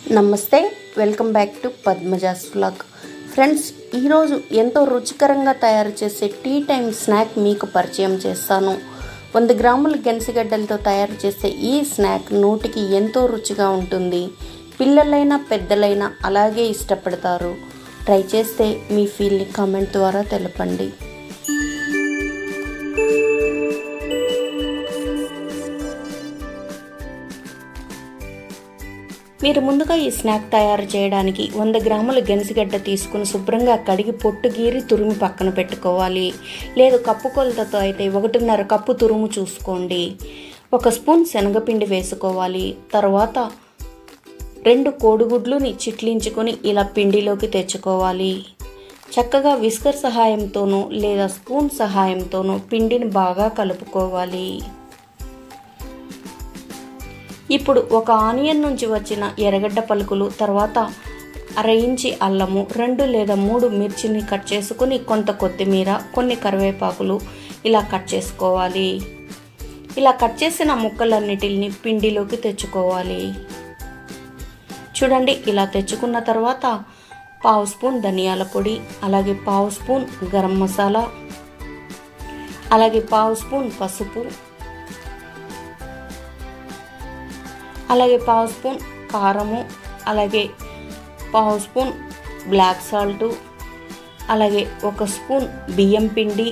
నమస్తే welcome back to Padmaja's vlog friends ఈరోజు ఎంతో రుచికరంగా తయారు చేసే టీ టైం స్నాక్ మీకు పరిచయం చేస్తాను వంద గ్రాముల గెనసిగడ్డలతో తయారు చేసే ఈ స్నాక్ నోటికి ఎంతో రుచిగా ఉంటుంది పిల్లలైనా పెద్దలైనా అలాగే ఇష్టపడతారు ట్రై చేస్తే మీ ఫీల్ని కామెంట్ ద్వారా తెలపండి మీరు ముందుగా ఈ స్నాక్ తయారు చేయడానికి వంద గ్రాముల గెనసిగడ్డ తీసుకుని శుభ్రంగా కడిగి పొట్టు గీరి తురిమి పక్కన పెట్టుకోవాలి లేదు కప్పు కొలతతో అయితే ఒకటిన్నర కప్పు తురుము చూసుకోండి ఒక స్పూన్ శనగపిండి వేసుకోవాలి తర్వాత రెండు కోడిగుడ్లుని చిట్లించుకొని ఇలా పిండిలోకి తెచ్చుకోవాలి చక్కగా విస్కర్ సహాయంతోనూ లేదా స్పూన్ సహాయంతోనూ పిండిని బాగా కలుపుకోవాలి ఇప్పుడు ఒక ఆనియన్ నుంచి వచ్చిన ఎర్రగడ్డ పలుకులు తర్వాత అర ఇంచి అల్లము రెండు లేదా మూడు మిర్చిని కట్ చేసుకుని కొంత కొత్తిమీర కొన్ని కరివేపాకులు ఇలా కట్ చేసుకోవాలి ఇలా కట్ చేసిన ముక్కలన్నిటిని పిండిలోకి తెచ్చుకోవాలి చూడండి ఇలా తెచ్చుకున్న తర్వాత పావు స్పూన్ ధనియాల పొడి అలాగే పావు స్పూన్ గరం మసాలా అలాగే పావు స్పూన్ పసుపు అలాగే పావు స్పూన్ కారము అలాగే పావు స్పూన్ బ్లాక్ సాల్టు అలాగే ఒక స్పూన్ బియ్యం పిండి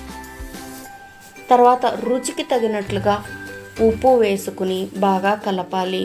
తర్వాత రుచికి తగినట్లుగా ఉప్పు వేసుకుని బాగా కలపాలి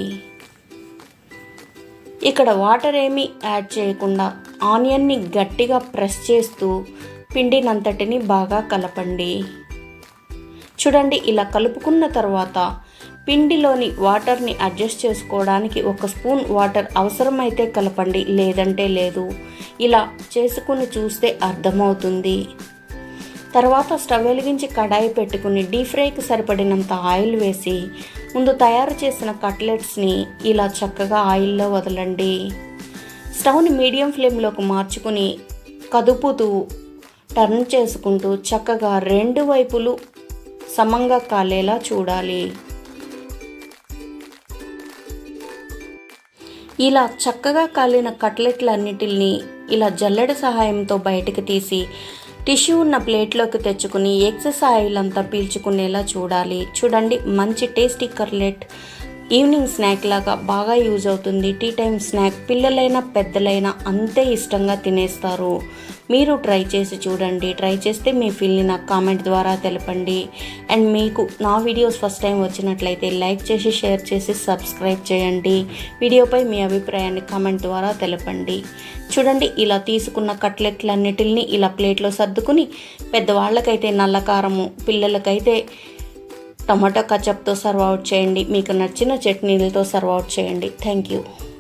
ఇక్కడ వాటర్ ఏమీ యాడ్ చేయకుండా ఆనియన్ని గట్టిగా ప్రెస్ చేస్తూ పిండినంతటిని బాగా కలపండి చూడండి ఇలా కలుపుకున్న తర్వాత పిండిలోని వాటర్ని అడ్జస్ట్ చేసుకోవడానికి ఒక స్పూన్ వాటర్ అవసరమైతే కలపండి లేదంటే లేదు ఇలా చేసుకుని చూస్తే అర్థమవుతుంది తర్వాత స్టవ్ వెలిగించి కడాయి పెట్టుకుని డీప్ ఫ్రైకి సరిపడినంత ఆయిల్ వేసి ముందు తయారు చేసిన కట్లెట్స్ని ఇలా చక్కగా ఆయిల్లో వదలండి స్టవ్ని మీడియం ఫ్లేమ్లోకి మార్చుకుని కదుపుతూ టర్న్ చేసుకుంటూ చక్కగా రెండు వైపులు సమంగా కాలేలా చూడాలి ఇలా చక్కగా కాలిన కట్లెట్లన్నిటిని ఇలా జల్లెడ సహాయంతో బయటకు తీసి టిష్యూ ఉన్న ప్లేట్లోకి తెచ్చుకుని ఎక్సెస్ ఆయిల్ అంతా పీల్చుకునేలా చూడాలి చూడండి మంచి టేస్టీ కట్లెట్ ఈవినింగ్ స్నాక్ లాగా బాగా యూజ్ అవుతుంది టీ టైం స్నాక్ పిల్లలైనా పెద్దలైనా అంతే ఇష్టంగా తినేస్తారు మీరు ట్రై చేసి చూడండి ట్రై చేస్తే మీ ఫీల్ని నాకు కామెంట్ ద్వారా తెలపండి అండ్ మీకు నా వీడియోస్ ఫస్ట్ టైం వచ్చినట్లయితే లైక్ చేసి షేర్ చేసి సబ్స్క్రైబ్ చేయండి వీడియోపై మీ అభిప్రాయాన్ని కామెంట్ ద్వారా తెలపండి చూడండి ఇలా తీసుకున్న కట్లెట్లన్నిటిని ఇలా ప్లేట్లో సర్దుకుని పెద్దవాళ్ళకైతే నల్ల కారము పిల్లలకైతే టమాటో కచప్తో సర్వ్ అవుట్ చేయండి మీకు నచ్చిన చట్నీలతో సర్వ్ అవుట్ చేయండి థ్యాంక్ యూ